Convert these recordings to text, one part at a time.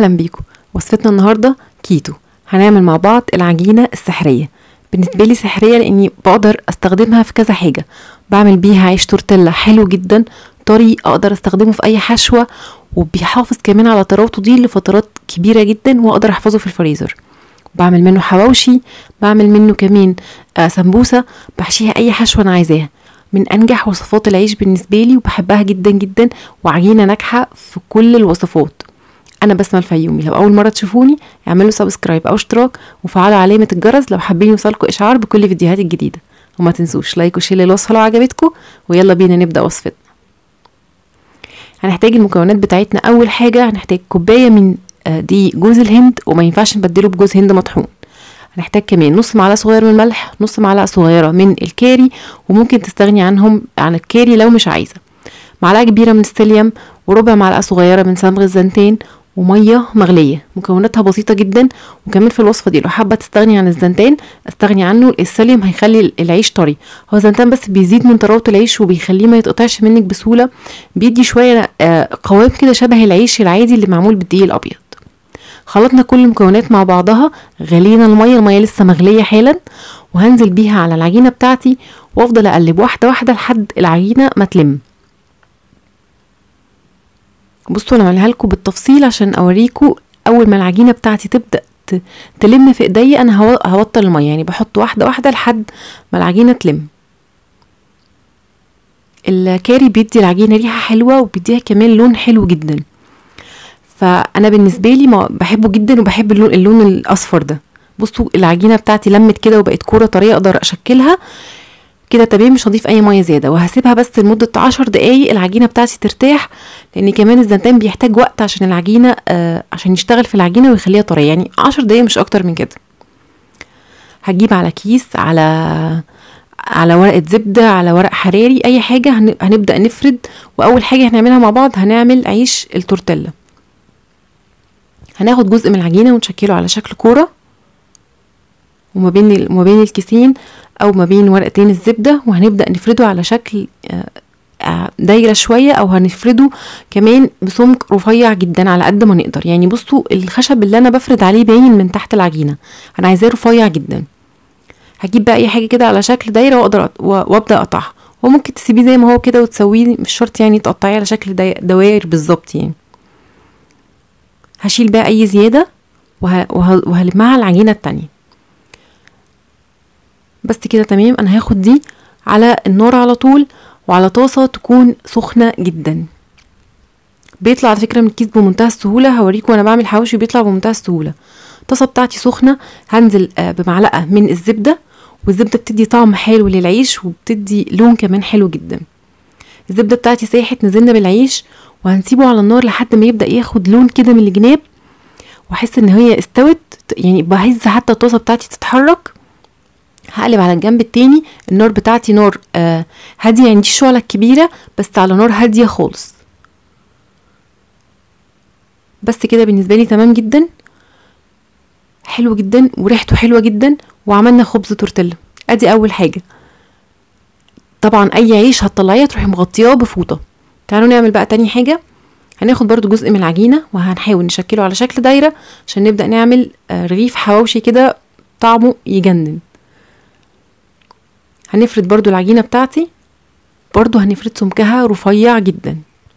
اهلا بيكم وصفتنا النهارده كيتو هنعمل مع بعض العجينه السحريه بالنسبه لي سحريه لاني بقدر استخدمها في كذا حاجه بعمل بيها عيش تورتيلا حلو جدا طري اقدر استخدمه في اي حشوه وبيحافظ كمان على طراوته دي لفترات كبيره جدا واقدر احفظه في الفريزر بعمل منه حواوشي بعمل منه كمان آه سمبوسه بحشيها اي حشوه انا عايزاها من انجح وصفات العيش بالنسبه لي وبحبها جدا جدا وعجينه ناجحه في كل الوصفات انا بسمه الفيومي لو اول مره تشوفوني اعملوا سبسكرايب او اشتراك وفعلوا علامه الجرس لو حابين يوصلكوا اشعار بكل فيديوهاتي الجديده وما تنسوش لايك وشير للوصفه لو عجبتكم ويلا بينا نبدا وصفتنا هنحتاج المكونات بتاعتنا اول حاجه هنحتاج كوبايه من آه، دقيق جوز الهند وما ينفعش نبدله بجوز هند مطحون هنحتاج كمان نص معلقه صغيره من الملح نص معلقه صغيره من الكاري وممكن تستغني عنهم عن الكاري لو مش عايزه معلقه كبيره من السيليوم وربع معلقه صغيره من صمغ الزنتين وميه مغليه مكوناتها بسيطه جدا وكمان في الوصفه دي لو حابه تستغني عن الزنتان استغني عنه السيليوم هيخلي العيش طري هو الزنتان بس بيزيد من طراوه العيش وبيخليه ما يتقطعش منك بسهوله بيدي شويه آه، قوام كده شبه العيش العادي اللي معمول بالدقيق الابيض خلطنا كل المكونات مع بعضها غلينا الميه الميه لسه مغليه حالا وهنزل بيها على العجينه بتاعتي وافضل اقلب واحده واحده لحد العجينه ما تلم بصوا انا عاملها لكم بالتفصيل عشان اوريكم اول ما العجينه بتاعتي تبدا ت- تلم في ايديا انا هو- هبطل الميه يعني بحط واحده واحده لحد ما العجينه تلم الكاري بيدي العجينه ريحه حلوه وبيديها كمان لون حلو جدا فانا بالنسبه لي ما بحبه جدا وبحب اللون, اللون الاصفر ده بصوا العجينه بتاعتي لمت كده وبقت كوره طريه اقدر اشكلها كده تمام مش هضيف اي ميه زياده وهسيبها بس لمده عشر دقايق العجينه بتاعتي ترتاح لان كمان الزنتان بيحتاج وقت عشان العجينه آه عشان يشتغل في العجينه ويخليها طريه يعني عشر دقايق مش اكتر من كده هجيب على كيس على على ورقه زبده على ورق حراري اي حاجه هن- هنبدا نفرد واول حاجه هنعملها مع بعض هنعمل عيش التورتيلا هناخد جزء من العجينه ونشكله على شكل كوره وما بين ال- وما بين الكيسين او ما بين ورقتين الزبده وهنبدا نفرده على شكل آه، آه، دايره شويه او هنفرده كمان بسمك رفيع جدا على قد ما نقدر يعني بصوا الخشب اللي انا بفرد عليه باين من تحت العجينه انا عايزاه رفيع جدا هجيب بقى اي حاجه كده على شكل دايره واقدر أط- و- وابدا اقطعها وممكن تسيبيه زي ما هو كده وتسويه مش شرط يعني تقطعيه على شكل داي- دوائر بالظبط يعني هشيل بقى اي زياده وه... وه... وهلمها على العجينه التانية بس كده تمام انا هاخد دي على النار على طول وعلى طاسه تكون سخنه جدا بيطلع على فكره من الكيس بمنتهى السهوله هوريكم وانا بعمل حواوشي بيطلع بمنتهى السهوله الطاسه بتاعتي سخنه هنزل آه، بمعلقه من الزبده والزبده بتدي طعم حلو للعيش وبتدي لون كمان حلو جدا الزبده بتاعتي ساحت نزلنا بالعيش وهنسيبه على النار لحد ما يبدا ياخد لون كده من الجناب واحس ان هي استوت يعني بهز حتى الطاسه بتاعتي تتحرك هقلب على الجنب التاني النار بتاعتي نار آه هاديه يعني دي الشعله الكبيره بس على نار هاديه خالص بس كده بالنسبه لي تمام جدا حلو جدا وريحته حلوه جدا وعملنا خبز تورتيلا ادي اول حاجه طبعا اي عيش هتطلعيه تروحي مغطياه بفوطه تعالوا نعمل بقى تاني حاجه هناخد برضو جزء من العجينه وهنحاول نشكله على شكل دايره عشان نبدا نعمل آه، رغيف حواوشي كده طعمه يجنن هنفرد برضو العجينه بتاعتي برضو هنفرد سمكها رفيع جدا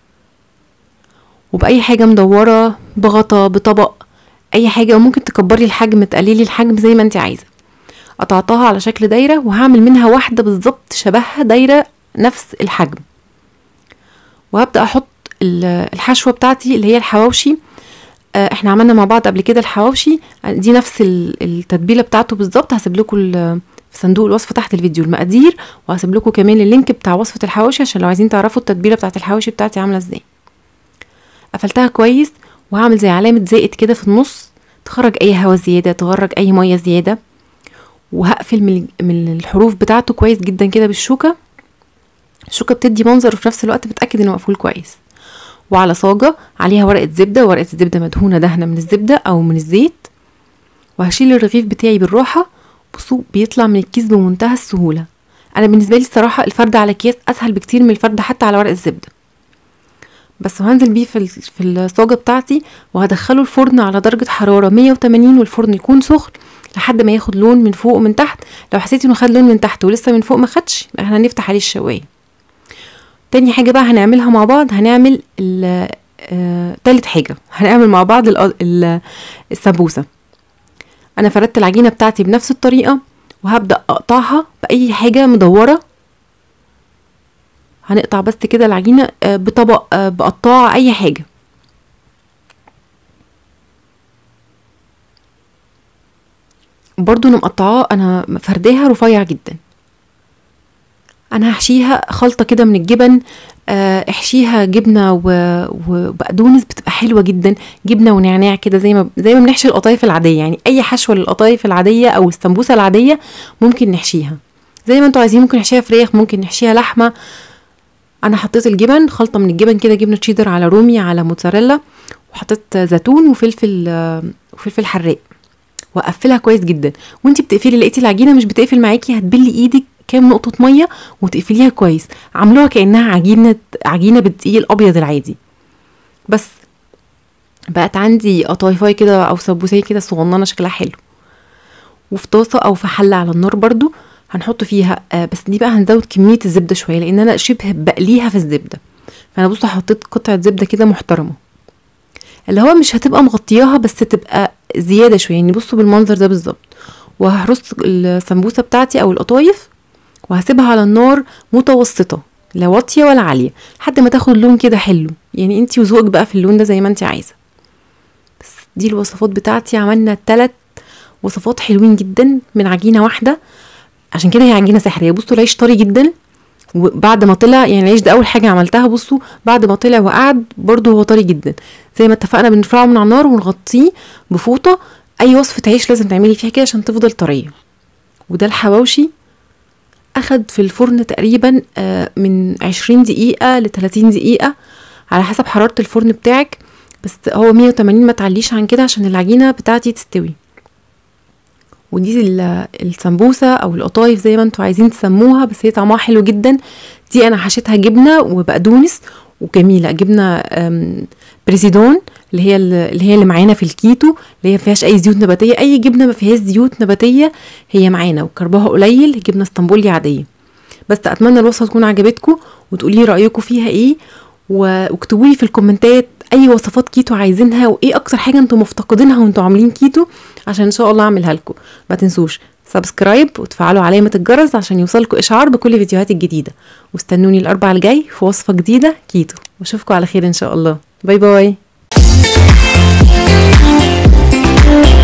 وبأي حاجة مدورة بغطا بطبق أي حاجة وممكن تكبري الحجم تقللي الحجم زي ما انت عايزة قطعتها على شكل دايرة وهعمل منها واحدة بالظبط شبهها دايرة نفس الحجم وهبدأ أحط ال- الحشوة بتاعتي اللي هي الحواوشي آه، احنا عملنا مع بعض قبل كده الحواوشي دي نفس ال- التتبيلة بتاعته بالظبط هسيب لكم ال- في صندوق الوصفة تحت الفيديو المقادير وهسيب لكم كمان اللينك بتاع وصفة الحواوشي عشان لو عايزين تعرفوا التتبيلة بتاعت الحواوشي بتاعتي عاملة ازاي قفلتها كويس وهعمل زي علامة زائد كده في النص تخرج اي هوا زيادة تخرج اي مية زيادة وهقفل من من الحروف بتاعته كويس جدا كده بالشوكة الشوكة بتدي منظر وفي نفس الوقت بتأكد انه مقفول كويس وعلى صاجة عليها ورقة زبدة ورقة الزبدة مدهونة دهنة من الزبدة أو من الزيت وهشيل الرغيف بتاعي بالراحة بصوا بيطلع من الكيس بمنتهى السهولة أنا بالنسبة لي الصراحة الفرد على أكياس أسهل بكتير من الفرد حتى على ورق الزبدة بس وهنزل بيه في ال- في الصاجة بتاعتي وهدخله الفرن على درجة حرارة 180 والفرن يكون سخن لحد ما ياخد لون من فوق ومن تحت لو حسيتي انه خد لون من تحت ولسه من فوق ما خدش يبقى احنا هنفتح عليه الشواية تاني حاجة بقى هنعملها مع بعض هنعمل ال- آه، تالت حاجة هنعمل مع بعض ال- ال- السمبوسة انا فردت العجينة بتاعتي بنفس الطريقة وهبدأ اقطعها بأي حاجة مدورة هنقطع بس كده العجينة آه، بطبق آه، بقطاع اي حاجة برضو انا مقطعاه انا فرداها رفيع جدا انا هحشيها خلطة كده من الجبن آه، احشيها جبنة و- وبقدونس بتبقى حلوة جدا جبنة ونعناع كده زي ما زي ما بنحشي القطايف العادية يعني اي حشوة للقطايف العادية او السمبوسة العادية ممكن نحشيها زي ما انتوا عايزين ممكن نحشيها فراخ ممكن نحشيها لحمة انا حطيت الجبن خلطة من الجبن كده جبنة تشيدر على رومي على موتزاريلا وحطيت زيتون وفلفل آه، وفلفل حراق واقفلها كويس جدا وانت بتقفلي لقيتي العجينه مش بتقفل معاكي هتبلي ايدك كام نقطه ميه وتقفليها كويس عاملوها كانها عجينه عجينه بالدقيق الابيض العادي بس بقت عندي قطايفاي كده او سبوسيه كده صغننه شكلها حلو وفي طاسه او في حله على النار برضو هنحط فيها آه بس دي بقى هنزود كميه الزبده شويه لان انا شبه بقليها في الزبده فانا بصوا حطيت قطعه زبده كده محترمه اللي هو مش هتبقى مغطياها بس تبقى زياده شويه يعني بصوا بالمنظر ده بالظبط وهرص السمبوسه بتاعتي او القطايف وهسيبها على النار متوسطه لا واطيه ولا عاليه لحد ما تاخد لون كده حلو يعني انتي وذوقك بقى في اللون ده زي ما انتي عايزه بس دي الوصفات بتاعتي عملنا ثلاث وصفات حلوين جدا من عجينه واحده عشان كده هي عجينه سحريه بصوا العيش طري جدا وبعد ما طلع يعني العيش ده اول حاجه عملتها بصوا بعد ما طلع وقعد برضو هو طري جدا زي ما اتفقنا بنرفعه من على النار ونغطيه بفوطه اي وصفه عيش لازم تعملي فيها كده عشان تفضل طريه وده الحواوشي اخد في الفرن تقريبا آه، من 20 دقيقه ل 30 دقيقه على حسب حراره الفرن بتاعك بس هو 180 ما تعليش عن كده عشان العجينه بتاعتي تستوي ودي ال- السمبوسه او القطايف زي ما انتوا عايزين تسموها بس هي طعمها حلو جدا دي انا حشيتها جبنه وبقدونس وجميله جبنه أم، بريزيدون اللي هي اللي هي اللي معانا في الكيتو اللي هي ما فيهاش اي زيوت نباتيه اي جبنه ما فيهاش زيوت نباتيه هي معانا وكربها قليل جبنه اسطنبولي عاديه بس اتمنى الوصفه تكون عجبتكم وتقولي لي رايكم فيها ايه و- واكتبوا لي في الكومنتات اي وصفات كيتو عايزينها وايه اكتر حاجه انتم مفتقدينها وانتم عاملين كيتو عشان ان شاء الله اعملها لكم ما تنسوش سبسكرايب وتفعلوا علامة الجرس عشان يوصلكوا إشعار بكل فيديوهاتي الجديدة واستنوني الأربع الجاي في وصفة جديدة كيتو واشوفكم على خير إن شاء الله باي باي